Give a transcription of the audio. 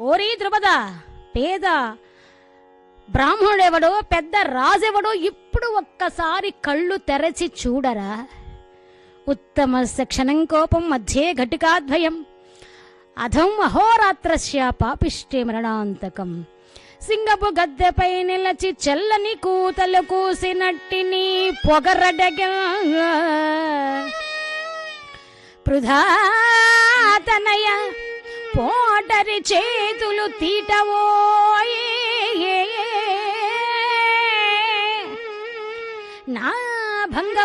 ఓరీ ద్రుపద పేద బ్రాహ్మణుడెవడో పెద్ద రాజెవడో ఇప్పుడు ఒక్కసారి కళ్ళు తెరచి చూడరా ఉత్తమ క్షణం కోపం మధ్యే ఘటికాద్వయం అధం అహోరాత్రస్య పాపిష్టే మరణాంతకం సింగపు గద్దెపై నిలచి చెల్లని కూతలు కూసినట్టిని పొగరడగ పృధాతనయ పోటరి చేతులు తీటవోయే నా భంగ